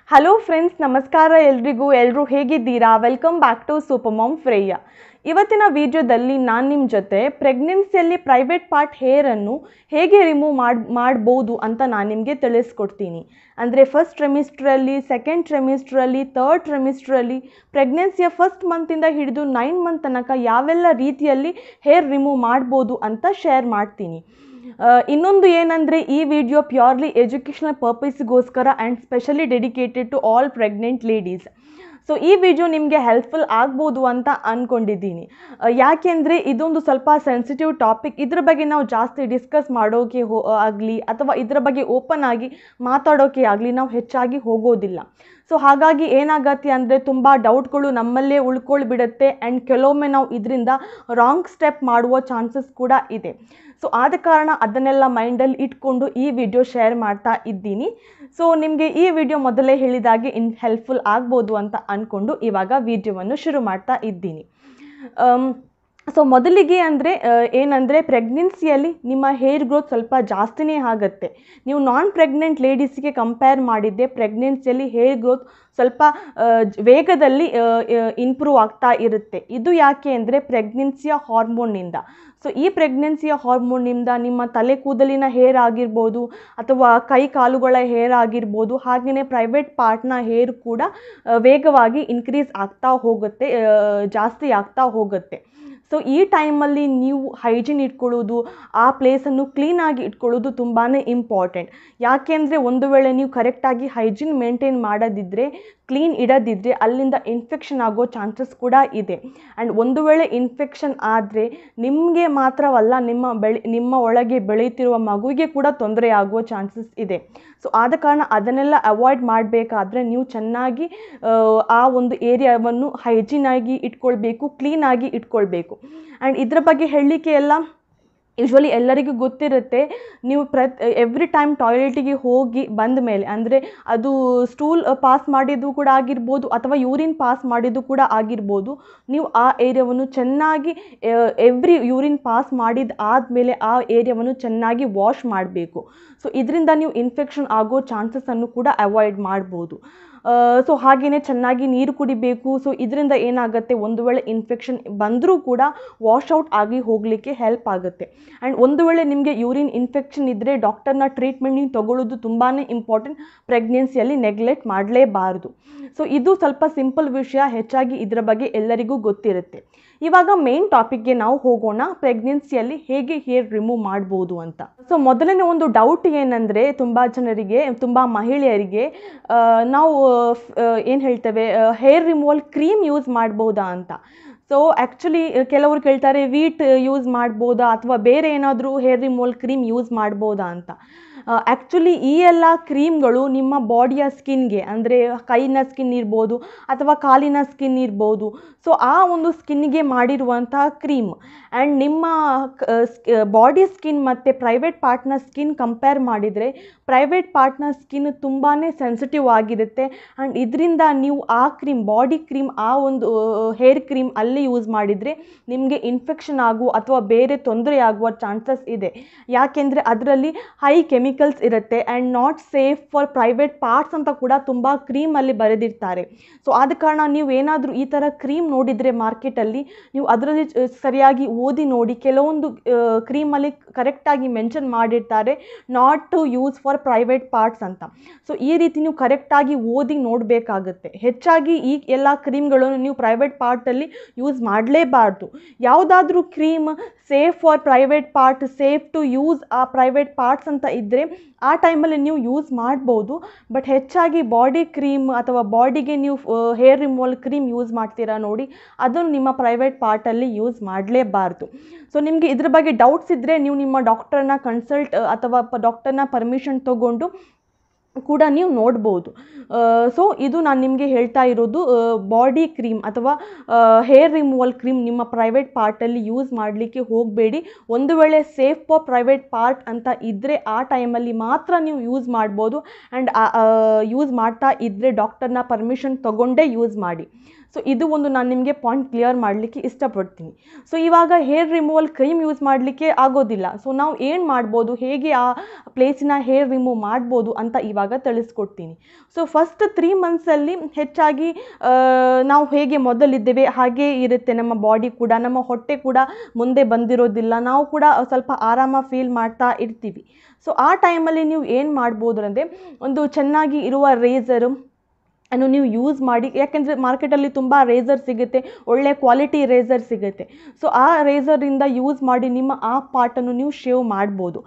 hello friends ನಮಸ್ಕಾರ ಎಲ್ರಿಗೂ ಎಲ್ಲರೂ ಹೇಗಿದ್ದೀರಾ welcome back to super mom ಫ್ರೇಯ ಇವತ್ತಿನ ವಿಡಿಯೋದಲ್ಲಿ ನಾನು ನಿಮ್ಮ ಜೊತೆ ಪ್ರೆಗ್ನೆನ್ಸಿಯಲ್ಲಿ ಪ್ರೈವೇಟ್ ಪಾರ್ಟ್ ಹೇರನ್ನು ಹೇಗೆ ರಿಮೂವ್ ಮಾಡಿ ಮಾಡ್ಬೋದು ಅಂತ ನಾನು ನಿಮಗೆ ತಿಳಿಸ್ಕೊಡ್ತೀನಿ ಅಂದರೆ ಫಸ್ಟ್ ಟ್ರೆಮಿಸ್ಟ್ರಲ್ಲಿ ಸೆಕೆಂಡ್ ಟ್ರೆಮಿಸ್ಟ್ರಲ್ಲಿ ತರ್ಡ್ ಟ್ರೆಮಿಸ್ಟ್ರಲ್ಲಿ ಪ್ರೆಗ್ನೆನ್ಸಿಯ ಫಸ್ಟ್ ಮಂತಿಂದ ಹಿಡಿದು ನೈನ್ ಮಂತ್ ತನಕ ಯಾವೆಲ್ಲ ರೀತಿಯಲ್ಲಿ ಹೇರ್ ರಿಮೂವ್ ಮಾಡ್ಬೋದು ಅಂತ ಶೇರ್ ಮಾಡ್ತೀನಿ ಆ, ಇನ್ನೊಂದು ಏನಂದರೆ ಈ ವಿಡಿಯೋ ಪ್ಯೂರ್ಲಿ ಎಜುಕೇಷನಲ್ ಪರ್ಪಸ್ಗೋಸ್ಕರ and specially dedicated to all pregnant ladies so ಈ ವಿಡಿಯೋ ನಿಮಗೆ ಹೆಲ್ಪ್ಫುಲ್ ಆಗ್ಬೋದು ಅಂತ ಅಂದ್ಕೊಂಡಿದ್ದೀನಿ ಯಾಕೆಂದರೆ ಇದೊಂದು ಸ್ವಲ್ಪ ಸೆನ್ಸಿಟಿವ್ ಟಾಪಿಕ್ ಇದ್ರ ಬಗ್ಗೆ ನಾವು ಜಾಸ್ತಿ ಡಿಸ್ಕಸ್ ಮಾಡೋಕೆ ಹೋ ಆಗಲಿ ಅಥವಾ ಇದ್ರ ಬಗ್ಗೆ ಓಪನ್ ಆಗಿ ಮಾತಾಡೋಕೆ ಆಗಲಿ ನಾವು ಹೆಚ್ಚಾಗಿ ಹೋಗೋದಿಲ್ಲ ಸೊ ಹಾಗಾಗಿ ಏನಾಗತ್ತೆ ಅಂದರೆ ತುಂಬ ಡೌಟ್ಗಳು ನಮ್ಮಲ್ಲೇ ಉಳ್ಕೊಳ್ಬಿಡುತ್ತೆ ಆ್ಯಂಡ್ ಕೆಲವೊಮ್ಮೆ ನಾವು ಇದರಿಂದ ರಾಂಗ್ ಸ್ಟೆಪ್ ಮಾಡುವ ಚಾನ್ಸಸ್ ಕೂಡ ಇದೆ ಸೊ ಆದ ಕಾರಣ ಅದನ್ನೆಲ್ಲ ಮೈಂಡಲ್ಲಿ ಇಟ್ಕೊಂಡು ಈ ವಿಡಿಯೋ ಶೇರ್ ಮಾಡ್ತಾ ಇದ್ದೀನಿ ಸೊ ನಿಮಗೆ ಈ ವಿಡಿಯೋ ಮೊದಲೇ ಹೇಳಿದಾಗೆ ಇನ್ ಹೆಲ್ಪ್ಫುಲ್ ಆಗ್ಬೋದು ಅಂತ ಅಂದ್ಕೊಂಡು ಇವಾಗ ವಿಡಿಯೋವನ್ನು ಶುರು ಮಾಡ್ತಾ ಇದ್ದೀನಿ ಸೊ ಮೊದಲಿಗೆ ಅಂದರೆ ಏನಂದರೆ ಪ್ರೆಗ್ನೆನ್ಸಿಯಲ್ಲಿ ನಿಮ್ಮ ಹೇರ್ ಗ್ರೋತ್ ಸ್ವಲ್ಪ ಜಾಸ್ತಿನೇ ಆಗುತ್ತೆ ನೀವು ನಾನ್ ಪ್ರೆಗ್ನೆಂಟ್ ಲೇಡೀಸ್ಗೆ ಕಂಪೇರ್ ಮಾಡಿದ್ದೆ ಪ್ರೆಗ್ನೆನ್ಸಿಯಲ್ಲಿ ಹೇರ್ ಗ್ರೋತ್ ಸ್ವಲ್ಪ ಆ, ಜ- ವೇಗದಲ್ಲಿ ಇಂಪ್ರೂವ್ ಆಗ್ತಾ ಇರುತ್ತೆ ಇದು ಯಾಕೆ ಅಂದರೆ ಪ್ರೆಗ್ನೆನ್ಸಿಯ ಹಾರ್ಮೋನ್ನಿಂದ ಸೊ ಈ ಪ್ರೆಗ್ನೆನ್ಸಿಯ ಹಾರ್ಮೋನ್ನಿಂದ ನಿಮ್ಮ ತಲೆ ಕೂದಲಿನ ಹೇರ್ ಆಗಿರ್ಬೋದು ಅಥವಾ ಕೈ ಕಾಲುಗಳ ಹೇರ್ ಆಗಿರ್ಬೋದು ಹಾಗೆಯೇ ಪ್ರೈವೇಟ್ ಪಾರ್ಟ್ನ ಹೇರ್ ಕೂಡ ಆ, ವೇಗವಾಗಿ ಇನ್ಕ್ರೀಸ್ ಆಗ್ತಾ ಹೋಗುತ್ತೆ ಆ, ಜಾಸ್ತಿ ಆಗ್ತಾ ಹೋಗುತ್ತೆ ಸೊ ಈ ಟೈಮಲ್ಲಿ ನೀವು ಹೈಜೀನ್ ಇಟ್ಕೊಳ್ಳೋದು ಆ ಪ್ಲೇಸನ್ನು ಕ್ಲೀನಾಗಿ ಇಟ್ಕೊಳ್ಳೋದು ತುಂಬಾ ಇಂಪಾರ್ಟೆಂಟ್ ಯಾಕೆಂದರೆ ಒಂದು ವೇಳೆ ನೀವು ಕರೆಕ್ಟಾಗಿ ಹೈಜೀನ್ ಮೇಂಟೈನ್ ಮಾಡೋದಿದ್ದರೆ ಕ್ಲೀನ್ ಇಡೋದಿದ್ದರೆ ಅಲ್ಲಿಂದ ಇನ್ಫೆಕ್ಷನ್ ಆಗೋ ಚಾನ್ಸಸ್ ಕೂಡ ಇದೆ ಆ್ಯಂಡ್ ಒಂದು ವೇಳೆ ಇನ್ಫೆಕ್ಷನ್ ಆದರೆ ನಿಮಗೆ ಮಾತ್ರವಲ್ಲ ನಿಮ್ಮ ಬೆಳೆ ನಿಮ್ಮ ಒಳಗೆ ಬೆಳೆಯುತ್ತಿರುವ ಮಗುವಿಗೆ ಕೂಡ ತೊಂದರೆ ಆಗುವ ಚಾನ್ಸಸ್ ಇದೆ ಸೊ ಆದ ಕಾರಣ ಅದನ್ನೆಲ್ಲ ಅವಾಯ್ಡ್ ಮಾಡಬೇಕಾದ್ರೆ ನೀವು ಚೆನ್ನಾಗಿ ಆ, ಆ ಒಂದು ಏರಿಯಾವನ್ನು ಹೈಜೀನಾಗಿ ಇಟ್ಕೊಳ್ಬೇಕು ಕ್ಲೀನಾಗಿ ಇಟ್ಕೊಳ್ಬೇಕು ಆ್ಯಂಡ್ ಇದ್ರ ಬಗ್ಗೆ ಹೇಳಲಿಕ್ಕೆ ಎಲ್ಲ ಯೂಶ್ವಲಿ ಎಲ್ಲರಿಗೂ ಗೊತ್ತಿರುತ್ತೆ ನೀವು ಪ್ರತ್ ಎವ್ರಿ ಟೈಮ್ ಟಾಯ್ಲೆಟಿಗೆ ಹೋಗಿ ಬಂದ ಮೇಲೆ ಅಂದರೆ ಅದು ಸ್ಟೂಲ್ ಪಾಸ್ ಮಾಡಿದ್ದು ಕೂಡ ಆಗಿರ್ಬೋದು ಅಥವಾ ಯೂರಿನ್ ಪಾಸ್ ಮಾಡಿದ್ದು ಕೂಡ ಆಗಿರ್ಬೋದು ನೀವು ಆ ಏರಿಯಾವನ್ನು ಚೆನ್ನಾಗಿ ಎವ್ರಿ ಯೂರಿನ್ ಪಾಸ್ ಮಾಡಿದ ಆದಮೇಲೆ ಆ ಏರಿಯಾವನ್ನು ಚೆನ್ನಾಗಿ ವಾಶ್ ಮಾಡಬೇಕು ಸೊ ಇದರಿಂದ ನೀವು ಇನ್ಫೆಕ್ಷನ್ ಆಗೋ ಚಾನ್ಸಸನ್ನು ಕೂಡ ಅವಾಯ್ಡ್ ಮಾಡ್ಬೋದು ಸೊ ಹಾಗೆಯೇ ಚೆನ್ನಾಗಿ ನೀರು ಕುಡಿಬೇಕು ಸೊ ಇದರಿಂದ ಏನಾಗುತ್ತೆ ಒಂದು ವೇಳೆ ಇನ್ಫೆಕ್ಷನ್ ಬಂದರೂ ಕೂಡ ವಾಶ್ ಔಟ್ ಆಗಿ ಹೋಗಲಿಕ್ಕೆ ಹೆಲ್ಪ್ ಆಗುತ್ತೆ ಆ್ಯಂಡ್ ಒಂದು ವೇಳೆ ನಿಮಗೆ ಯೂರಿನ್ ಇನ್ಫೆಕ್ಷನ್ ಇದ್ದರೆ ಡಾಕ್ಟರ್ನ ಟ್ರೀಟ್ಮೆಂಟ್ ನೀವು ತಗೊಳ್ಳೋದು ತುಂಬಾ ಇಂಪಾರ್ಟೆಂಟ್ ಪ್ರೆಗ್ನೆನ್ಸಿಯಲ್ಲಿ ನೆಗ್ಲೆಕ್ಟ್ ಮಾಡಲೇಬಾರ್ದು ಸೊ ಇದು ಸ್ವಲ್ಪ ಸಿಂಪಲ್ ವಿಷಯ ಹೆಚ್ಚಾಗಿ ಇದರ ಬಗ್ಗೆ ಎಲ್ಲರಿಗೂ ಗೊತ್ತಿರುತ್ತೆ ಇವಾಗ ಮೇನ್ ಟಾಪಿಕ್ಗೆ ನಾವು ಹೋಗೋಣ ಪ್ರೆಗ್ನೆನ್ಸಿಯಲ್ಲಿ ಹೇಗೆ ಹೇರ್ ರಿಮೂವ್ ಮಾಡ್ಬೋದು ಅಂತ ಸೊ ಮೊದಲನೇ ಒಂದು ಡೌಟ್ ಏನಂದರೆ ತುಂಬ ಜನರಿಗೆ ತುಂಬ ಮಹಿಳೆಯರಿಗೆ ಆ, ನಾವು ಏನು ಹೇಳ್ತೇವೆ ಹೇರ್ ರಿಮೂವಲ್ ಕ್ರೀಮ್ ಯೂಸ್ ಮಾಡ್ಬೋದಾ ಅಂತ ಸೊ ಆ್ಯಕ್ಚುಲಿ ಕೆಲವರು ಕೇಳ್ತಾರೆ ವೀಟ್ ಯೂಸ್ ಮಾಡ್ಬೋದಾ ಅಥವಾ ಬೇರೆ ಏನಾದರೂ ಹೇರ್ ರಿಮೂವಲ್ ಕ್ರೀಮ್ ಯೂಸ್ ಮಾಡ್ಬೋದಾ ಅಂತ ಆ್ಯಕ್ಚುಲಿ ಈ ಎಲ್ಲ ಕ್ರೀಮ್ಗಳು ನಿಮ್ಮ ಬಾಡಿಯ ಸ್ಕಿನ್ಗೆ ಅಂದರೆ ಕೈನ ಸ್ಕಿನ್ ಇರ್ಬೋದು ಅಥವಾ ಕಾಲಿನ ಸ್ಕಿನ್ ಇರ್ಬೋದು ಸೊ ಆ ಒಂದು ಸ್ಕಿನ್ಗೆ ಮಾಡಿರುವಂತಹ ಕ್ರೀಮ್ ಆ್ಯಂಡ್ ನಿಮ್ಮ ಬಾಡಿ ಸ್ಕಿನ್ ಮತ್ತು ಪ್ರೈವೇಟ್ ಪಾರ್ಟ್ನ ಸ್ಕಿನ್ ಕಂಪೇರ್ ಮಾಡಿದರೆ ಪ್ರೈವೇಟ್ ಪಾರ್ಟ್ನ ಸ್ಕಿನ್ ತುಂಬಾ ಸೆನ್ಸಿಟಿವ್ ಆಗಿರುತ್ತೆ ಆ್ಯಂಡ್ ಇದರಿಂದ ನೀವು ಆ ಕ್ರೀಮ್ ಬಾಡಿ ಕ್ರೀಮ್ ಆ ಒಂದು ಹೇರ್ ಕ್ರೀಮ್ ಅಲ್ಲಿ ಯೂಸ್ ಮಾಡಿದರೆ ನಿಮಗೆ ಇನ್ಫೆಕ್ಷನ್ ಆಗುವ ಅಥವಾ ಬೇರೆ ತೊಂದರೆ ಆಗುವ ಚಾನ್ಸಸ್ ಇದೆ ಯಾಕೆಂದರೆ ಅದರಲ್ಲಿ ಹೈ ಕೆಮಿಕಲ್ಸ್ ಇರುತ್ತೆ and not safe for private parts ಅಂತ ಕೂಡ ತುಂಬ ಕ್ರೀಮಲ್ಲಿ ಬರೆದಿರ್ತಾರೆ ಸೊ ಆದ ಕಾರಣ ನೀವು ಏನಾದರೂ ಈ ಥರ ಕ್ರೀಮ್ ನೋಡಿದರೆ ಮಾರ್ಕೆಟಲ್ಲಿ ನೀವು ಅದರಲ್ಲಿ ಚ- ಸರಿಯಾಗಿ ಓದಿ ನೋಡಿ ಕೆಲವೊಂದು ಕ್ರೀಮಲ್ಲಿ ಕರೆಕ್ಟಾಗಿ ಮೆನ್ಷನ್ ಮಾಡಿರ್ತಾರೆ not to use for private parts ಅಂತ ಸೊ ಈ ರೀತಿ ನೀವು ಕರೆಕ್ಟಾಗಿ ಓದಿ ನೋಡಬೇಕಾಗುತ್ತೆ ಹೆಚ್ಚಾಗಿ ಈ ಎಲ್ಲ ಕ್ರೀಮ್ಗಳನ್ನು ನೀವು ಪ್ರೈವೇಟ್ ಪಾರ್ಟಲ್ಲಿ ಯೂಸ್ ಮಾಡಲೇಬಾರ್ದು ಯಾವುದಾದ್ರೂ cream safe for private part safe to use ಆ ಪ್ರೈವೇಟ್ ಪಾರ್ಟ್ಸ್ ಅಂತ ಇದ್ದರೆ ಆ ಟೈಮಲ್ಲಿ ನೀವು ಯೂಸ್ ಮಾಡ್ಬೋದು ಬಟ್ ಹೆಚ್ಚಾಗಿ ಬಾಡಿ ಕ್ರೀಮ್ ಅಥವಾ ಬಾಡಿಗೆ ನೀವು ಹೇರ್ ರಿಮೂವಲ್ ಕ್ರೀಮ್ ಯೂಸ್ ಮಾಡ್ತೀರಾ ನೋಡಿ ಅದನ್ನು ನಿಮ್ಮ ಪ್ರೈವೇಟ್ ಪಾರ್ಟಲ್ಲಿ ಯೂಸ್ ಮಾಡಲೇಬಾರ್ದು ಸೊ ನಿಮಗೆ ಇದ್ರ ಬಗ್ಗೆ ಡೌಟ್ಸ್ ಇದ್ದರೆ ನೀವು ನಿಮ್ಮ ಡಾಕ್ಟರ್ನ ಕನ್ಸಲ್ಟ್ ಅಥವಾ ಡಾಕ್ಟರ್ನ ಪರ್ಮಿಷನ್ ತೊಗೊಂಡು ಕೂಡ ನೀವು ನೋಡ್ಬೋದು ಸೊ ಇದು ನಾನು ನಿಮಗೆ ಹೇಳ್ತಾ ಇರೋದು ಬಾಡಿ ಕ್ರೀಮ್ ಅಥವಾ ಹೇರ್ ರಿಮೂವಲ್ ಕ್ರೀಮ್ ನಿಮ್ಮ ಪ್ರೈವೇಟ್ ಪಾರ್ಟಲ್ಲಿ ಯೂಸ್ ಮಾಡಲಿಕ್ಕೆ ಹೋಗಬೇಡಿ ಒಂದು ವೇಳೆ ಸೇಫ್ ಫಾರ್ ಪ್ರೈವೇಟ್ ಪಾರ್ಟ್ ಅಂತ ಇದ್ದರೆ ಆ ಟೈಮಲ್ಲಿ ಮಾತ್ರ ನೀವು ಯೂಸ್ ಮಾಡ್ಬೋದು ಆ್ಯಂಡ್ ಯೂಸ್ ಮಾಡ್ತಾ ಇದ್ದರೆ ಡಾಕ್ಟರ್ನ ಪರ್ಮಿಷನ್ ತಗೊಂಡೇ ಯೂಸ್ ಮಾಡಿ ಸೊ ಇದು ಒಂದು ನಾನು ನಿಮಗೆ ಪಾಯಿಂಟ್ ಕ್ಲಿಯರ್ ಮಾಡಲಿಕ್ಕೆ ಇಷ್ಟಪಡ್ತೀನಿ ಸೊ ಇವಾಗ ಹೇರ್ ರಿಮೂವಲ್ ಕ್ರೀಮ್ ಯೂಸ್ ಮಾಡಲಿಕ್ಕೆ ಆಗೋದಿಲ್ಲ ಸೊ ನಾವು ಏನು ಮಾಡ್ಬೋದು ಹೇಗೆ ಆ ಪ್ಲೇಸಿನ ಹೇರ್ ರಿಮೂವ್ ಮಾಡ್ಬೋದು ಅಂತ ಇವಾಗ ತಿಳಿಸ್ಕೊಡ್ತೀನಿ ಸೊ ಫಸ್ಟ್ ತ್ರೀ ಮಂತ್ಸಲ್ಲಿ ಹೆಚ್ಚಾಗಿ ಆ, ನಾವು ಹೇಗೆ ಮೊದಲಿದ್ದೇವೆ ಹಾಗೇ ಇರುತ್ತೆ ನಮ್ಮ ಬಾಡಿ ಕೂಡ ನಮ್ಮ ಹೊಟ್ಟೆ ಕೂಡ ಮುಂದೆ ಬಂದಿರೋದಿಲ್ಲ ನಾವು ಕೂಡ ಸ್ವಲ್ಪ ಆರಾಮ ಫೀಲ್ ಮಾಡ್ತಾ ಇರ್ತೀವಿ ಸೊ ಆ ಟೈಮಲ್ಲಿ ನೀವು ಏನು ಮಾಡ್ಬೋದು ಅಂದರೆ ಒಂದು ಚೆನ್ನಾಗಿ ಇರುವ ರೇಸರು ಅನ್ನು ನೀವು ಯೂಸ್ ಮಾಡಿ ಯಾಕೆಂದರೆ ಮಾರ್ಕೆಟಲ್ಲಿ ತುಂಬ ರೇಸರ್ ಸಿಗುತ್ತೆ ಒಳ್ಳೆ ಕ್ವಾಲಿಟಿ ರೇಸರ್ ಸಿಗುತ್ತೆ ಸೊ ಆ ರೇಸರಿಂದ ಯೂಸ್ ಮಾಡಿ ನಿಮ್ಮ ಆ ಪಾರ್ಟನ್ನು ನೀವು ಶೇವ್ ಮಾಡ್ಬೋದು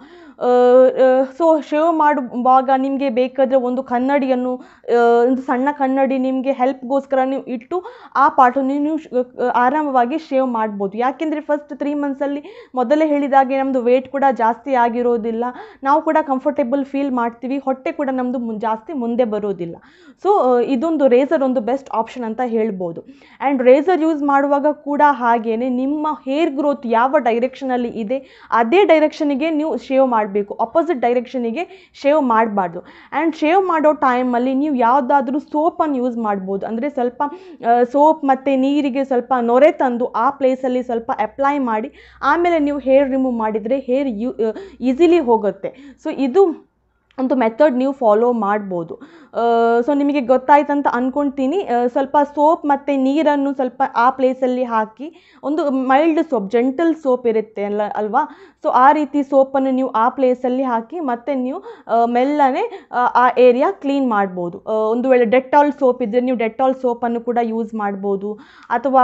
ಸೊ ಶೇವ್ ಮಾಡುವಾಗ ನಿಮಗೆ ಬೇಕಾದರೆ ಒಂದು ಕನ್ನಡಿಯನ್ನು ಆ, ಒಂದು ಸಣ್ಣ ಕನ್ನಡಿ ನಿಮಗೆ ಹೆಲ್ಪ್ಗೋಸ್ಕರ ನೀವು ಇಟ್ಟು ಆ ಪಾರ್ಟನ್ನು ನೀವು ಶ್- ಆ, ಆರಾಮವಾಗಿ ಶೇವ್ ಮಾಡ್ಬೋದು ಯಾಕೆಂದರೆ ಫಸ್ಟ್ ತ್ರೀ ಮಂತ್ಸಲ್ಲಿ ಮೊದಲೇ ಹೇಳಿದಾಗೆ ನಮ್ಮದು ವೇಟ್ ಕೂಡ ಜಾಸ್ತಿ ಆಗಿರೋದಿಲ್ಲ ನಾವು ಕೂಡ ಕಂಫರ್ಟೇಬಲ್ ಫೀಲ್ ಮಾಡ್ತೀವಿ ಹೊಟ್ಟೆ ಕೂಡ ನಮ್ಮದು ಜಾಸ್ತಿ ಮುಂದೆ ಬರೋದಿಲ್ಲ ಸೊ ಇದೊಂದು ರೇಸರ್ ಒಂದು ಬೆಸ್ಟ್ ಆಪ್ಷನ್ ಅಂತ ಹೇಳ್ಬೋದು ಆ್ಯಂಡ್ ರೇಸರ್ ಯೂಸ್ ಮಾಡುವಾಗ ಕೂಡ ಹಾಗೇನೆ ನಿಮ್ಮ ಹೇರ್ ಗ್ರೋತ್ ಯಾವ ಡೈರೆಕ್ಷನಲ್ಲಿ ಇದೆ ಅದೇ ಡೈರೆಕ್ಷನಿಗೆ ನೀವು ಶೇವ್ ಮಾಡಬೇಕು ಅಪೋಸಿಟ್ ಡೈರೆಕ್ಷನಿಗೆ ಶೇವ್ ಮಾಡಬಾರ್ದು ಆ್ಯಂಡ್ ಶೇವ್ ಮಾಡೋ ಟೈಮಲ್ಲಿ ನೀವು ಯಾವುದಾದ್ರೂ ಸೋಪನ್ನು ಯೂಸ್ ಮಾಡ್ಬೋದು ಅಂದರೆ ಸ್ವಲ್ಪ ಸೋಪ್ ಮತ್ತು ನೀರಿಗೆ ಸ್ವಲ್ಪ ನೊರೆ ತಂದು ಆ ಪ್ಲೇಸಲ್ಲಿ ಸ್ವಲ್ಪ ಅಪ್ಲೈ ಮಾಡಿ ಆಮೇಲೆ ನೀವು ಹೇರ್ ರಿಮೂವ್ ಮಾಡಿದರೆ ಹೇರ್ ಯು ಈಸಿಲಿ ಹೋಗುತ್ತೆ ಸೊ ಇದು ಒಂದು ಮೆಥಡ್ ನೀವು ಫಾಲೋ ಮಾಡ್ಬೋದು ಸೊ ನಿಮಗೆ ಗೊತ್ತಾಯ್ತಂತ ಅಂದ್ಕೊಳ್ತೀನಿ ಆ, ಸ್ವಲ್ಪ ಸೋಪ್ ಮತ್ತು ನೀರನ್ನು ಸ್ವಲ್ಪ ಆ ಪ್ಲೇಸಲ್ಲಿ ಹಾಕಿ ಒಂದು ಮೈಲ್ಡ್ ಸೋಪ್ ಜೆಂಟಲ್ ಸೋಪ್ ಇರುತ್ತೆ ಅಲ್ಲ ಅಲ್ವಾ ಸೊ ಆ ರೀತಿ ಸೋಪನ್ನು ನೀವು ಆ ಪ್ಲೇಸಲ್ಲಿ ಹಾಕಿ ಮತ್ತೆ ನೀವು ಆ, ಮೆಲ್ಲನೆ ಆ, ಆ ಏರಿಯಾ ಕ್ಲೀನ್ ಮಾಡ್ಬೋದು ಆ, ಒಂದು ವೇಳೆ ಡೆಟಾಲ್ ಸೋಪ್ ಇದ್ದರೆ ನೀವು ಡೆಟಾಲ್ ಸೋಪನ್ನು ಕೂಡ ಯೂಸ್ ಮಾಡ್ಬೋದು ಅಥವಾ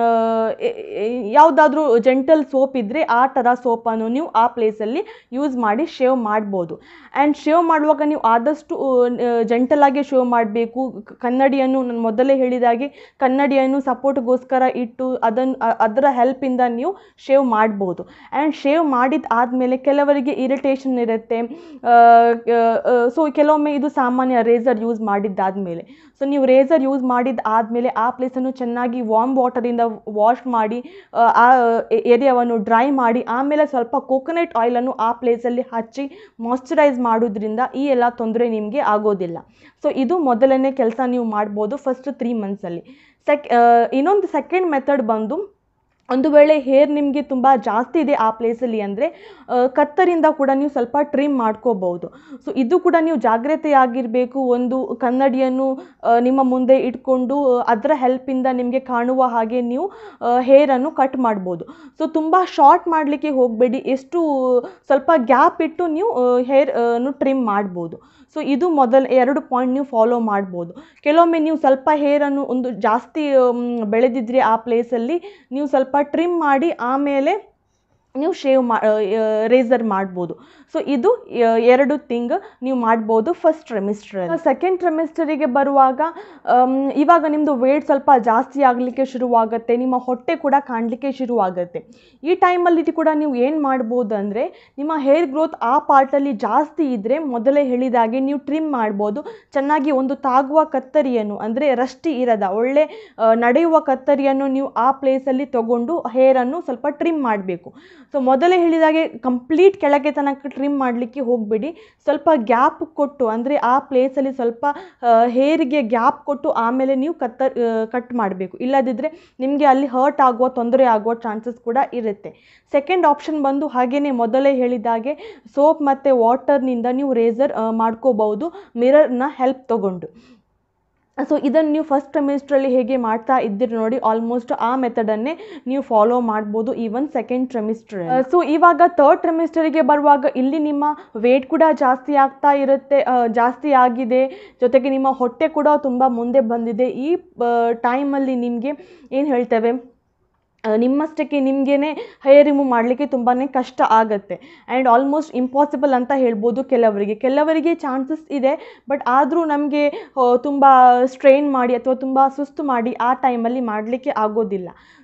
ಯಾವುದಾದ್ರೂ ಜೆಂಟಲ್ ಸೋಪ್ ಇದ್ದರೆ ಆ ಥರ ಸೋಪನ್ನು ನೀವು ಆ ಪ್ಲೇಸಲ್ಲಿ ಯೂಸ್ ಮಾಡಿ ಶೇವ್ ಮಾಡ್ಬೋದು ಆ್ಯಂಡ್ ಶೇವ್ ಮಾಡುವಾಗ ನೀವು ಆದಷ್ಟು ಜೆಂಟಲ್ ಆಗಿ ಶೇವ್ ಮಾಡಬೇಕು ಕನ್ನಡಿಯನ್ನು ನಾನು ಮೊದಲೇ ಹೇಳಿದಾಗೆ ಕನ್ನಡಿಯನ್ನು ಸಪೋರ್ಟ್ಗೋಸ್ಕರ ಇಟ್ಟು ಅದನ್ನು ಅ- ಅದರ ಹೆಲ್ಪಿಂದ ನೀವು ಶೇವ್ ಮಾಡ್ಬೋದು ಆ್ಯಂಡ್ ಶೇವ್ ಮಾಡಿದ ಆದಮೇಲೆ ಕೆಲವರಿಗೆ ಇರಿಟೇಷನ್ ಇರುತ್ತೆ ಸೊ ಕೆಲವೊಮ್ಮೆ ಇದು ಸಾಮಾನ್ಯ ರೇಸರ್ ಯೂಸ್ ಮಾಡಿದ್ದಾದಮೇಲೆ ಸೊ ನೀವು ರೇಸರ್ ಯೂಸ್ ಮಾಡಿದ ಆದಮೇಲೆ ಆ ಪ್ಲೇಸನ್ನು ಚೆನ್ನಾಗಿ ವಾರ್ಮ್ ವಾಟರಿಂದ ವಾಶ್ ಮಾಡಿ ಆ, ಆ ಏರಿಯಾವನ್ನು ಡ್ರೈ ಮಾಡಿ ಆಮೇಲೆ ಸ್ವಲ್ಪ ಕೋಕೋನಟ್ ಆಯಿಲನ್ನು ಆ ಪ್ಲೇಸಲ್ಲಿ ಹಚ್ಚಿ ಮಾಯ್ಶ್ಚರೈಸ್ ಮಾಡೋದ್ರಿಂದ ಈ ಎಲ್ಲ ತೊಂದರೆ ನಿಮಗೆ ಆಗೋದಿಲ್ಲ ಸೊ ಇದು ಮೊದಲನೇ ಕೆಲಸ ನೀವು ಮಾಡ್ಬೋದು ಫಸ್ಟ್ ತ್ರೀ ಮಂತ್ಸಲ್ಲಿ ಸೆಕ್ ಇನ್ನೊಂದು ಸೆಕೆಂಡ್ ಮೆಥಡ್ ಬಂದು ಒಂದು ವೇಳೆ ಹೇರ್ ನಿಮಗೆ ತುಂಬ ಜಾಸ್ತಿ ಇದೆ ಆ ಪ್ಲೇಸಲ್ಲಿ ಅಂದರೆ ಕತ್ತರಿಂದ ಕೂಡ ನೀವು ಸ್ವಲ್ಪ ಟ್ರಿಮ್ ಮಾಡ್ಕೋಬಹುದು ಸೊ ಇದು ಕೂಡ ನೀವು ಜಾಗ್ರತೆಯಾಗಿರಬೇಕು ಒಂದು ಕನ್ನಡಿಯನ್ನು ಆ, ನಿಮ್ಮ ಮುಂದೆ ಇಟ್ಕೊಂಡು ಅದರ ಹೆಲ್ಪಿಂದ ನಿಮಗೆ ಕಾಣುವ ಹಾಗೆ ನೀವು ಹೇರನ್ನು ಕಟ್ ಮಾಡ್ಬೋದು ಸೊ ತುಂಬ ಶಾರ್ಟ್ ಮಾಡಲಿಕ್ಕೆ ಹೋಗಬೇಡಿ ಎಷ್ಟು ಸ್ವಲ್ಪ ಗ್ಯಾಪ್ ಇಟ್ಟು ನೀವು ಹೇರ್ ಅನ್ನು ಟ್ರಿಮ್ ಮಾಡ್ಬೋದು ಸೊ ಇದು ಮೊದಲ ಎರಡು ಪಾಯಿಂಟ್ ನೀವು ಫಾಲೋ ಮಾಡ್ಬೋದು ಕೆಲವೊಮ್ಮೆ ನೀವು ಸ್ವಲ್ಪ ಹೇರನ್ನು ಒಂದು ಜಾಸ್ತಿ ಮ್, ಬೆಳೆದಿದ್ರೆ ಆ ಪ್ಲೇಸಲ್ಲಿ ನೀವು ಸ್ವಲ್ಪ ಟ್ರಿಮ್ ಮಾಡಿ ಆಮೇಲೆ ನೀವು ಶೇವ್ ಮಾ ರೇಸರ್ ಮಾಡ್ಬೋದು ಸೊ ಇದು ಆ, ಎರಡು ಥಿಂಗ್ ನೀವು ಮಾಡ್ಬೋದು ಫಸ್ಟ್ ಟ್ರೆಮಿಸ್ಟರ್ ಸೆಕೆಂಡ್ ಟ್ರೆಮಿಸ್ಟರಿಗೆ ಬರುವಾಗ ಆಮ್, ಇವಾಗ ನಿಮ್ಮದು ವೇಟ್ ಸ್ವಲ್ಪ ಜಾಸ್ತಿ ಆಗಲಿಕ್ಕೆ ಶುರುವಾಗುತ್ತೆ ನಿಮ್ಮ ಹೊಟ್ಟೆ ಕೂಡ ಕಾಣಲಿಕ್ಕೆ ಶುರುವಾಗುತ್ತೆ ಈ ಟೈಮಲ್ಲಿ ಕೂಡ ನೀವು ಏನು ಮಾಡ್ಬೋದು ಅಂದರೆ ನಿಮ್ಮ ಹೇರ್ ಗ್ರೋತ್ ಆ ಪಾರ್ಟಲ್ಲಿ ಜಾಸ್ತಿ ಇದ್ದರೆ ಮೊದಲೇ ಹೇಳಿದಾಗೆ ನೀವು ಟ್ರಿಮ್ ಮಾಡ್ಬೋದು ಚೆನ್ನಾಗಿ ಒಂದು ತಾಗುವ ಕತ್ತರಿಯನ್ನು ಅಂದರೆ ರಷ್ಟಿ ಇರದ ಒಳ್ಳೆ ಆ, ನಡೆಯುವ ಕತ್ತರಿಯನ್ನು ನೀವು ಆ ಪ್ಲೇಸಲ್ಲಿ ತಗೊಂಡು ಹೇರನ್ನು ಸ್ವಲ್ಪ ಟ್ರಿಮ್ ಮಾಡಬೇಕು ಸೊ ಮೊದಲೇ ಹೇಳಿದಾಗೆ ಕಂಪ್ಲೀಟ್ ಕೆಳಗೆ ತನಕ ಟ್ರಿಮ್ ಮಾಡಲಿಕ್ಕೆ ಹೋಗಬೇಡಿ ಸ್ವಲ್ಪ ಗ್ಯಾಪ್ ಕೊಟ್ಟು ಅಂದರೆ ಆ ಪ್ಲೇಸಲ್ಲಿ ಸ್ವಲ್ಪ ಹೇರಿಗೆ ಗ್ಯಾಪ್ ಕೊಟ್ಟು ಆಮೇಲೆ ನೀವು ಕತ್ತ ಕಟ್ ಮಾಡಬೇಕು ಇಲ್ಲದಿದ್ದರೆ ನಿಮಗೆ ಅಲ್ಲಿ ಹರ್ಟ್ ಆಗುವ ತೊಂದರೆ ಆಗುವ ಚಾನ್ಸಸ್ ಕೂಡ ಇರುತ್ತೆ ಸೆಕೆಂಡ್ ಆಪ್ಷನ್ ಬಂದು ಹಾಗೆಯೇ ಮೊದಲೇ ಹೇಳಿದಾಗೆ ಸೋಪ್ ಮತ್ತು ವಾಟರ್ನಿಂದ ನೀವು ರೇಸರ್ ಮಾಡ್ಕೋಬಹುದು ಮಿರರ್ನ ಹೆಲ್ಪ್ ತಗೊಂಡು ಸೊ ಇದನ್ನು ನೀವು ಫಸ್ಟ್ ಟ್ರೆಮಿಸ್ಟ್ರಲ್ಲಿ ಹೇಗೆ ಮಾಡ್ತಾ ಇದ್ದೀರಿ ನೋಡಿ ಆಲ್ಮೋಸ್ಟ್ ಆ ಮೆಥಡನ್ನೇ ನೀವು ಫಾಲೋ ಮಾಡ್ಬೋದು ಈವನ್ ಸೆಕೆಂಡ್ ಟ್ರೆಮಿಸ್ಟರ್ ಸೊ ಇವಾಗ ತರ್ಡ್ ಟ್ರೆಮಿಸ್ಟರಿಗೆ ಬರುವಾಗ ಇಲ್ಲಿ ನಿಮ್ಮ ವೇಟ್ ಕೂಡ ಜಾಸ್ತಿ ಆಗ್ತಾ ಇರುತ್ತೆ ಆ, ಜಾಸ್ತಿ ಆಗಿದೆ ಜೊತೆಗೆ ನಿಮ್ಮ ಹೊಟ್ಟೆ ಕೂಡ ತುಂಬ ಮುಂದೆ ಬಂದಿದೆ ಈ ಟೈಮಲ್ಲಿ ನಿಮಗೆ ಏನು ಹೇಳ್ತೇವೆ ಆ, ನಿಮ್ಮಷ್ಟಕ್ಕೆ ನಿಮಗೇನೆ ಹೇರ್ ರಿಮೂವ್ ಮಾಡಲಿಕ್ಕೆ ತುಂಬಾ ಕಷ್ಟ ಆಗುತ್ತೆ ಆ್ಯಂಡ್ ಆಲ್ಮೋಸ್ಟ್ ಇಂಪಾಸಿಬಲ್ ಅಂತ ಹೇಳ್ಬೋದು ಕೆಲವರಿಗೆ ಕೆಲವರಿಗೆ ಚಾನ್ಸಸ್ ಇದೆ ಬಟ್ ಆದರೂ ನಮಗೆ ತುಂಬ ಸ್ಟ್ರೈನ್ ಮಾಡಿ ಅಥವಾ ತುಂಬ ಸುಸ್ತು ಮಾಡಿ ಆ ಟೈಮಲ್ಲಿ ಮಾಡಲಿಕ್ಕೆ ಆಗೋದಿಲ್ಲ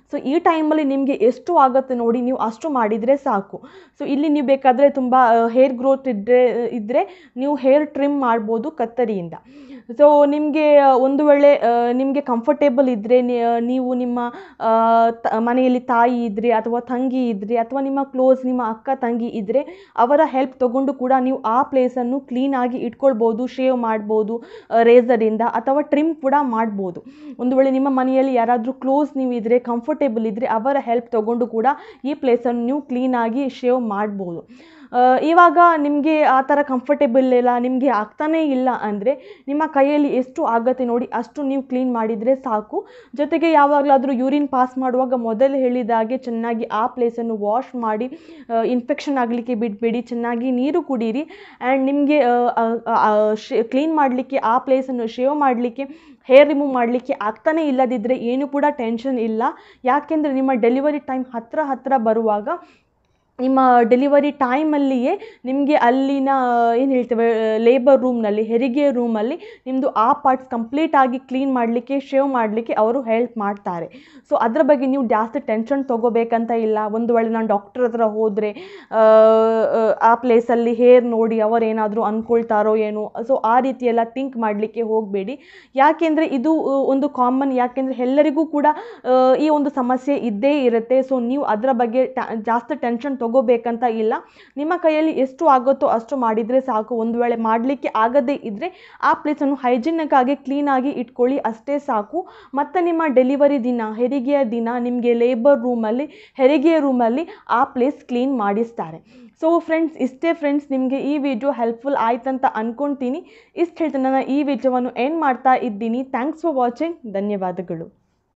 ಸೊ ಈ ಟೈಮಲ್ಲಿ ನಿಮಗೆ ಎಷ್ಟು ಆಗುತ್ತೆ ನೋಡಿ ನೀವು ಅಷ್ಟು ಮಾಡಿದರೆ ಸಾಕು ಸೊ ಇಲ್ಲಿ ನೀವು ಬೇಕಾದರೆ ತುಂಬ ಹೇರ್ ಗ್ರೋತ್ ಇದ್ದರೆ ಇದ್ದರೆ ನೀವು ಹೇರ್ ಟ್ರಿಮ್ ಮಾಡ್ಬೋದು ಕತ್ತರಿಯಿಂದ ಸೊ ನಿಮಗೆ ಒಂದು ವೇಳೆ ನಿಮಗೆ ಕಂಫರ್ಟೇಬಲ್ ಇದ್ದರೆ ನೀವು ನಿಮ್ಮ ಆ, ತ- ಮನೆಯಲ್ಲಿ ತಾಯಿ ಇದ್ದರೆ ಅಥವಾ ತಂಗಿ ಇದ್ದರೆ ಅಥವಾ ನಿಮ್ಮ ಕ್ಲೋಸ್ ನಿಮ್ಮ ಅಕ್ಕ ತಂಗಿ ಇದ್ದರೆ ಅವರ ಹೆಲ್ಪ್ ತಗೊಂಡು ಕೂಡ ನೀವು ಆ ಪ್ಲೇಸನ್ನು ಕ್ಲೀನಾಗಿ ಇಟ್ಕೊಳ್ಬೋದು ಶೇವ್ ಮಾಡ್ಬೋದು ರೇಸರಿಂದ ಅಥವಾ ಟ್ರಿಮ್ ಕೂಡ ಮಾಡ್ಬೋದು ಒಂದು ವೇಳೆ ನಿಮ್ಮ ಮನೆಯಲ್ಲಿ ಯಾರಾದರೂ ಕ್ಲೋಸ್ ನೀವು ಇದ್ದರೆ ಕಂಫರ್ಟೇಬಲ್ ಇದ್ದರೆ ಅವರ ಹೆಲ್ಪ್ ತಗೊಂಡು ಕೂಡ ಈ ಪ್ಲೇಸನ್ನು ನೀವು ಕ್ಲೀನಾಗಿ ಶೇವ್ ಮಾಡ್ಬೋದು ಆ, ಇವಾಗ ನಿಮಗೆ ಆ ಥರ ಕಂಫರ್ಟೇಬಲ್ ಇಲ್ಲ ನಿಮಗೆ ಆಗ್ತಾನೇ ಇಲ್ಲ ಅಂದರೆ ನಿಮ್ಮ ಕೈಯಲ್ಲಿ ಎಷ್ಟು ಆಗತ್ತೆ ನೋಡಿ ಅಷ್ಟು ನೀವು ಕ್ಲೀನ್ ಮಾಡಿದರೆ ಸಾಕು ಜೊತೆಗೆ ಯಾವಾಗಲಾದರೂ ಯೂರಿನ್ ಪಾಸ್ ಮಾಡುವಾಗ ಮೊದಲು ಹೇಳಿದಾಗೆ ಚೆನ್ನಾಗಿ ಆ ಪ್ಲೇಸನ್ನು ವಾಶ್ ಮಾಡಿ ಇನ್ಫೆಕ್ಷನ್ ಆಗಲಿಕ್ಕೆ ಬಿಡಬೇಡಿ ಚೆನ್ನಾಗಿ ನೀರು ಕುಡೀರಿ ಆ್ಯಂಡ್ ನಿಮಗೆ ಕ್ಲೀನ್ ಮಾಡಲಿಕ್ಕೆ ಆ ಪ್ಲೇಸನ್ನು ಶೇವ್ ಮಾಡಲಿಕ್ಕೆ ಹೇರ್ ರಿಮೂವ್ ಮಾಡಲಿಕ್ಕೆ ಆಗ್ತಾನೇ ಇಲ್ಲದಿದ್ದರೆ ಏನು ಕೂಡ ಟೆನ್ಷನ್ ಇಲ್ಲ ಯಾಕೆಂದರೆ ನಿಮ್ಮ ಡೆಲಿವರಿ ಟೈಮ್ ಹತ್ತಿರ ಹತ್ತಿರ ಬರುವಾಗ ನಿಮ್ಮ ಡೆಲಿವರಿ ಟೈಮಲ್ಲಿಯೇ ನಿಮಗೆ ಅಲ್ಲಿನ ಏನು ಹೇಳ್ತೇವೆ ಲೇಬರ್ ರೂಮ್ನಲ್ಲಿ ಹೆರಿಗೆ ರೂಮಲ್ಲಿ ನಿಮ್ಮದು ಆ ಪಾರ್ಟ್ಸ್ ಕಂಪ್ಲೀಟಾಗಿ ಕ್ಲೀನ್ ಮಾಡಲಿಕ್ಕೆ ಶೇವ್ ಮಾಡಲಿಕ್ಕೆ ಅವರು ಹೆಲ್ಪ್ ಮಾಡ್ತಾರೆ ಸೊ ಅದರ ಬಗ್ಗೆ ನೀವು ಜಾಸ್ತಿ ಟೆನ್ಷನ್ ತೊಗೋಬೇಕಂತ ಇಲ್ಲ ಒಂದು ವೇಳೆ ನಾನು ಡಾಕ್ಟರ್ ಹತ್ರ ಹೋದರೆ ಆ ಪ್ಲೇಸಲ್ಲಿ ಹೇರ್ ನೋಡಿ ಅವರೇನಾದರೂ ಅಂದ್ಕೊಳ್ತಾರೋ ಏನೋ ಸೊ ಆ ರೀತಿ ಎಲ್ಲ ಥಿಂಕ್ ಮಾಡಲಿಕ್ಕೆ ಹೋಗಬೇಡಿ ಯಾಕೆಂದರೆ ಇದು ಆ, ಒಂದು ಕಾಮನ್ ಯಾಕೆಂದರೆ ಎಲ್ಲರಿಗೂ ಕೂಡ ಆ, ಈ ಒಂದು ಸಮಸ್ಯೆ ಇದ್ದೇ ಇರುತ್ತೆ ಸೊ ನೀವು ಅದರ ಬಗ್ಗೆ ಟ- ಜಾಸ್ತಿ ಟೆನ್ಷನ್ ತಗೋಬೇಕಂತ ಇಲ್ಲ ನಿಮ್ಮ ಕೈಯಲ್ಲಿ ಎಷ್ಟು ಆಗುತ್ತೋ ಅಷ್ಟು ಮಾಡಿದರೆ ಸಾಕು ಒಂದು ವೇಳೆ ಮಾಡಲಿಕ್ಕೆ ಆಗದೇ ಇದ್ದರೆ ಆ ಪ್ಲೇಸನ್ನು ಹೈಜಿನಿಕ್ಕಾಗಿ ಕ್ಲೀನಾಗಿ ಇಟ್ಕೊಳ್ಳಿ ಅಷ್ಟೇ ಸಾಕು ಮತ್ತು ನಿಮ್ಮ ಡೆಲಿವರಿ ದಿನ ಹೆರಿಗೆಯ ದಿನ ನಿಮಗೆ ಲೇಬರ್ ರೂಮಲ್ಲಿ ಹೆರಿಗೆಯ ರೂಮಲ್ಲಿ ಆ ಪ್ಲೇಸ್ ಕ್ಲೀನ್ ಮಾಡಿಸ್ತಾರೆ ಸೊ ಫ್ರೆಂಡ್ಸ್ ಇಷ್ಟೇ ಫ್ರೆಂಡ್ಸ್ ನಿಮಗೆ ಈ ವಿಡಿಯೋ ಹೆಲ್ಪ್ಫುಲ್ ಆಯ್ತಂತ ಅಂದ್ಕೊಳ್ತೀನಿ ಇಷ್ಟು ಹೇಳ್ತಾ ನಾನು ಈ ವಿಡಿಯೋವನ್ನು ಎಂಡ್ ಮಾಡ್ತಾ ಇದ್ದೀನಿ ಥ್ಯಾಂಕ್ಸ್ ಫಾರ್ ವಾಚಿಂಗ್ ಧನ್ಯವಾದಗಳು